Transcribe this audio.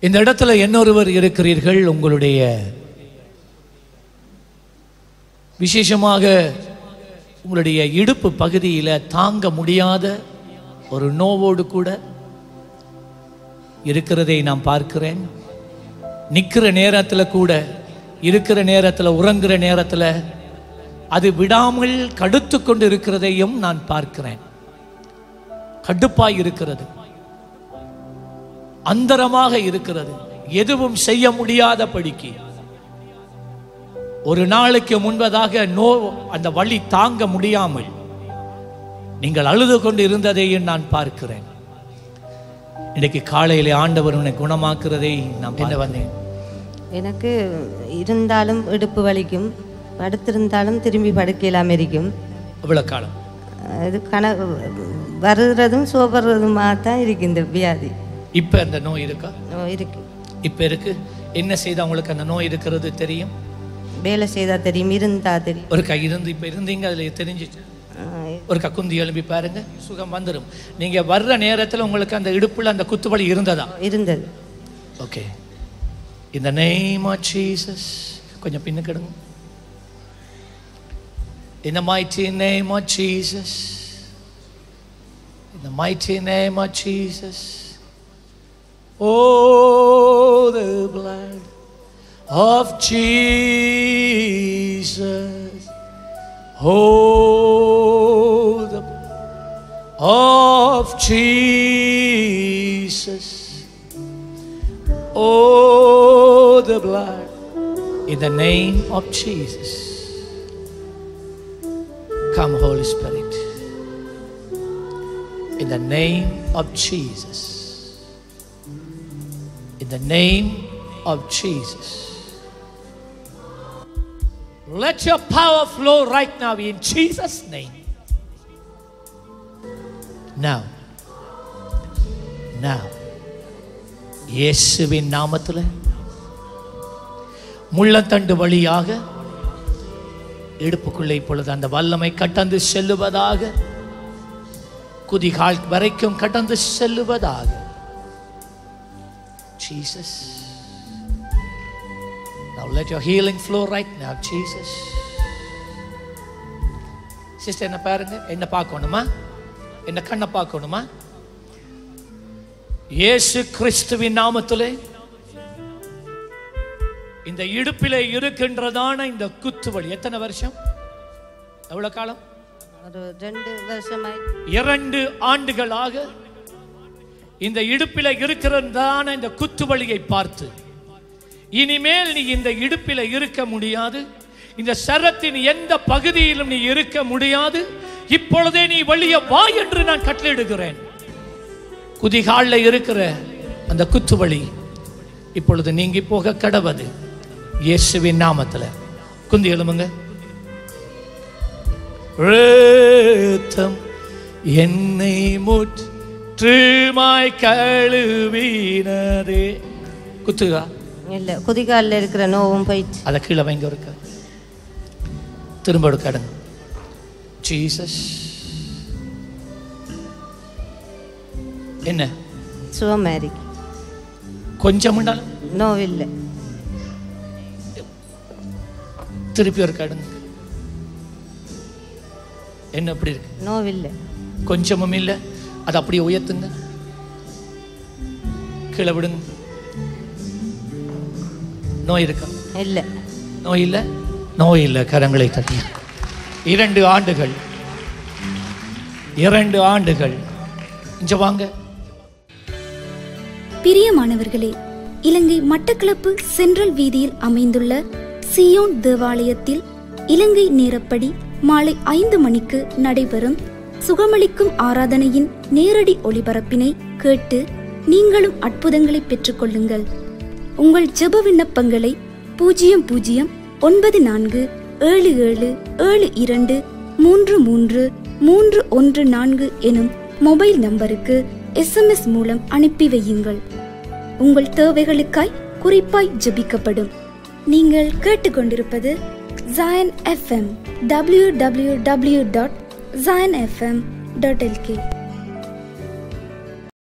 இந்த இடத்துல இன்னொருவர் இருக்கிறீர்கள் உங்களுடைய விசேஷமாக உங்களுடைய இடுப்பு பகுதியில் தாங்க முடியாத ஒரு நோவோடு கூட இருக்கிறதை நான் பார்க்கிறேன் நிற்கிற நேரத்தில் கூட இருக்கிற நேரத்தில் உறங்குற நேரத்தில் அது விடாமல் கடுத்து கொண்டு இருக்கிறதையும் நான் பார்க்கிறேன் கடுப்பாய் இருக்கிறது அந்தரமாக இருக்கிறது எதுவும் செய்ய முடியாத படிக்கு ஒரு நாளைக்கு முன்பதாக நோ அந்த வழி தாங்க முடியாமல் நீங்கள் அழுது கொண்டு இருந்ததையும் நான் பார்க்கிறேன் இன்னைக்கு காலையிலே ஆண்டவர் உன்னை குணமாக்குறதை நான் என்ன வந்தேன் எனக்கு இருந்தாலும் இடுப்பு வலிக்கும் படுத்திருந்தாலும் திரும்பி படுக்கையிலாம இருக்கும் இவ்வளவு காலம் இது கண வருகிறதும் சோபடுறதுமாக தான் இருக்கு இந்த வியாதி இப்ப அந்த நோய் இருக்கா ஓ, இருக்கு இப்ப இருக்கு என்ன செய்தா உங்களுக்கு அந்த நோய் இருக்கிறது தெரியும் வேலை செய்தா தெரியும் இருந்தா தெரியும் ஒரு கை இருந்து இப்ப இருந்தீங்க அதுல தெரிஞ்சிச்சு ஆ, ஒரு கக்குந்தி எழுப்பி பாருங்க சுகம் வந்துடும் நீங்க வர்ற நேரத்துல உங்களுக்கு அந்த இடுப்புல அந்த குத்துவலி இருந்ததா இருந்தது ஓகே இந்த நேம் ஆஃப் ஜீசஸ் கொஞ்சம் பின்னுக்கிடுங்க In the mighty name of Jesus. In the mighty name of Jesus. Oh, the blood of Jesus. Oh, the of Jesus. Oh, the blood in the name of Jesus. Come, Holy Spirit. In the name of Jesus. In the name of Jesus. Let your power flow right now in Jesus' name. Now. Now. இயேசுவின் நாமத்தில் முள்ளத்தண்டு வழியாக இடுப்புக்குள்ளே இப்பொழுது அந்த வல்லமை கடந்து செல்லுவதாக குதிகால் வரைக்கும் கடந்து செல்லுவதாக Jesus. Now let your healing flow right now, Jesus. Sister என்ன பாருங்க என்ன பார்க்கணுமா என்ன கண்ணை பார்க்கணுமா இயேசு கிறிஸ்துவின் நாமத்திலே இந்த இடுப்பிலே இருக்கின்றதான இந்த குத்துவலி எத்தனை வருஷம் எவ்வளவு காலம் ஒரு ரெண்டு வருஷமாய் இரண்டு ஆண்டுகளாக இந்த இடுப்பில இருக்கிறதான இந்த குத்துவலியை பார்த்து இனிமேல் நீ இந்த இடுப்பில இருக்க முடியாது இந்த சரத்தின் எந்த பகுதியிலும் நீ இருக்க முடியாது இப்பொழுதே நீ வெளியே வா என்று நான் கட்டளையிடுகிறேன் குதிகாலில் இருக்கிற அந்த குத்துவலி இப்பொழுது நீங்கி போக கடவது இயேசுவின் நாமத்துல குந்தி எழுமுங்க ரத்தம் என்னை முற்றுமாய் கழுவினதே குத்துகா இல்லை குதிகாலில் இருக்கிற நோவும் போயிடுச்சு அதை கீழே வைங்க இருக்க திரும்ப எடுக்கடுங்க ஜீசஸ் என்ன சுகமாக இருக்கு கொஞ்சம் முன்னாலும் நோவில்லை திருப்பி ஒரு கடுங்க என்ன எப்படி இருக்கு நோவில்லை கொஞ்சமும் இல்லை அதை அப்படியே உயர்த்துங்க கீழே விடுங்க நோய் இருக்கா இல்லை நோய் இல்லை நோய் இல்லை கரங்களை தட்டி இரண்டு ஆண்டுகள் இரண்டு ஆண்டுகள் இங்க வாங்க பிரியமானவர்களே இலங்கை மட்டக்களப்பு சென்ட்ரல் வீதியில் அமைந்துள்ள சியோன் தேவாலயத்தில் இலங்கை நேரப்படி மாலை ஐந்து மணிக்கு நடைபெறும் சுகமளிக்கும் ஆராதனையின் நேரடி ஒளிபரப்பினை கேட்டு நீங்களும் அற்புதங்களை பெற்றுக்கொள்ளுங்கள் உங்கள் ஜெப விண்ணப்பங்களை பூஜ்ஜியம் பூஜ்ஜியம் ஒன்பது நான்கு ஏழு ஏழு ஏழு இரண்டு மூன்று மூன்று மூன்று ஒன்று நான்கு எனும் மொபைல் நம்பருக்கு எஸ்எம்எஸ் மூலம் அனுப்பி வையுங்கள் உங்கள் தேவைகளுக்காய் குறிப்பாய் ஜெபிக்கப்படும் நீங்கள் கேட்டுக்கொண்டிருப்பது Zion FM W W W dot Zion FM dot L K